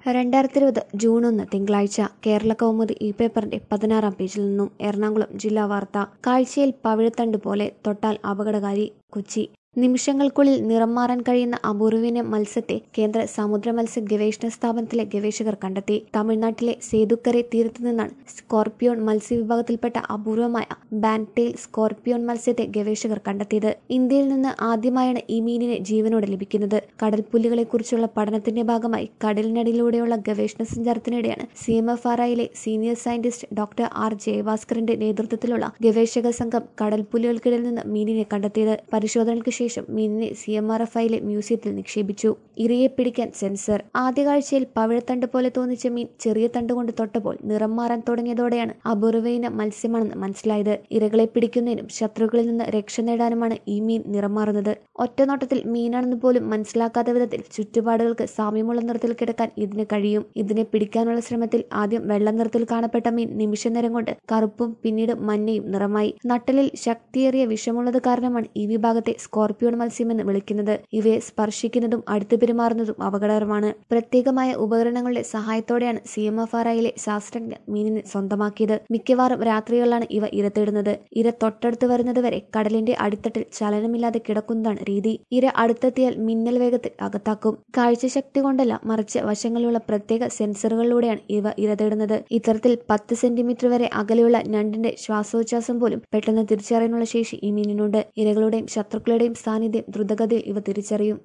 രണ്ടായിരത്തി ഇരുപത് ജൂൺ ഒന്ന് തിങ്കളാഴ്ച കേരള കൗമുദി ഈ പേപ്പറിന്റെ പതിനാറാം പേജിൽ നിന്നും എറണാകുളം ജില്ലാ വാർത്ത കാഴ്ചയിൽ പവിഴത്തണ്ട് പോലെ തൊട്ടാൽ അപകടകാരി കൊച്ചി നിമിഷങ്ങൾക്കുള്ളിൽ നിറം മാറാൻ കഴിയുന്ന അപൂർവീന മത്സ്യത്തെ കേന്ദ്ര സമുദ്ര മത്സ്യ ഗവേഷണ സ്ഥാപനത്തിലെ ഗവേഷകർ കണ്ടെത്തി തമിഴ്നാട്ടിലെ സേതുക്കരെ തീരത്തു നിന്നാണ് സ്കോർപിയോൺ മത്സ്യവിഭാഗത്തിൽപ്പെട്ട അപൂർവമായ ബാൻടെയിൽ സ്കോർപിയോൺ മത്സ്യത്തെ ഗവേഷകർ കണ്ടെത്തിയത് ഇന്ത്യയിൽ നിന്ന് ആദ്യമായാണ് ഈ മീനിനെ ജീവനോടെ ലഭിക്കുന്നത് കടൽപ്പുല്ലുകളെക്കുറിച്ചുള്ള പഠനത്തിന്റെ ഭാഗമായി കടലിനടിയിലൂടെയുള്ള ഗവേഷണ സഞ്ചാരത്തിനിടെയാണ് സി എം എഫ് ആർ ഐയിലെ സീനിയർ സയന്റിസ്റ്റ് ഡോക്ടർ ആർ ജയഭാസ്കറിന്റെ നേതൃത്വത്തിലുള്ള ഗവേഷക സംഘം കടൽപ്പുല്ലുകൾക്കിടയിൽ നിന്ന് മീനിനെ കണ്ടെത്തിയത് പരിശോധനയ്ക്ക് ശേഷം മീനിനെ സി എം ആർ എഫ് ഐയിലെ മ്യൂസിയത്തിൽ നിക്ഷേപിച്ചു ഇരയെ പിടിക്കാൻ സെൻസർ ആദ്യ കാഴ്ചയിൽ പവിഴത്തണ്ട് പോലെ തോന്നിച്ച മീൻ ചെറിയ തണ്ട് കൊണ്ട് തൊട്ടപ്പോൾ നിറം മാറാൻ തുടങ്ങിയതോടെയാണ് അപൂർവയിന മത്സ്യമാണെന്ന് മനസ്സിലായത് ഇരകളെ പിടിക്കുന്നതിനും ശത്രുക്കളിൽ നിന്ന് രക്ഷ നേടാനുമാണ് ഈ മീൻ നിറം മാറുന്നത് ഒറ്റനോട്ടത്തിൽ മീനാണെന്ന് പോലും മനസ്സിലാക്കാത്ത വിധത്തിൽ ചുറ്റുപാടുകൾക്ക് സാമ്യമുള്ള നിറത്തിൽ കിടക്കാൻ ഇതിന് കഴിയും ഇതിനെ പിടിക്കാനുള്ള ശ്രമത്തിൽ ആദ്യം വെള്ള നിറത്തിൽ കാണപ്പെട്ട മീൻ നിമിഷ നേരം കൊണ്ട് കറുപ്പും പിന്നീട് മഞ്ഞയും നിറമായി നട്ടലിൽ ശക്തിയേറിയ വിഷമുള്ളത് കാരണമാണ് ഈ വിഭാഗത്തെ സ്കോർപിയോൺ മത്സ്യമെന്ന് വിളിക്കുന്നത് ഇവയെ സ്പർശിക്കുന്നതും അടുത്ത് പെരുമാറുന്നതും അപകടകരമാണ് പ്രത്യേകമായ ഉപകരണങ്ങളുടെ സഹായത്തോടെയാണ് സി എം എഫ് ആർ ഐയിലെ ശാസ്ത്രജ്ഞർ മീനിനെ സ്വന്തമാക്കിയത് മിക്കവാറും രാത്രികളിലാണ് ഇവ ഇര തേടുന്നത് ഇര തൊട്ടടുത്ത് വരുന്നത് വരെ കടലിന്റെ അടിത്തട്ടിൽ ചലനമില്ലാതെ കിടക്കുന്നതാണ് രീതി ഇര അടുത്തെത്തിയാൽ മിന്നൽ വേഗത്തിൽ അകത്താക്കും കാഴ്ചശക്തി കൊണ്ടല്ല മറിച്ച് വശങ്ങളിലുള്ള പ്രത്യേക സെൻസറുകളിലൂടെയാണ് ഇവ ഇര തേടുന്നത് ഇത്തരത്തിൽ പത്ത് സെന്റിമീറ്റർ വരെ അകലെയുള്ള ഞണ്ടിന്റെ ശ്വാസോച്ഛ്വാസം പോലും പെട്ടെന്ന് തിരിച്ചറിയാനുള്ള ശേഷി ഈ മീനിനുണ്ട് ഇരകളുടെയും ശത്രുക്കളുടെയും സാന്നിധ്യം ദ്രുതഗതിയിൽ ഇവ തിരിച്ചറിയും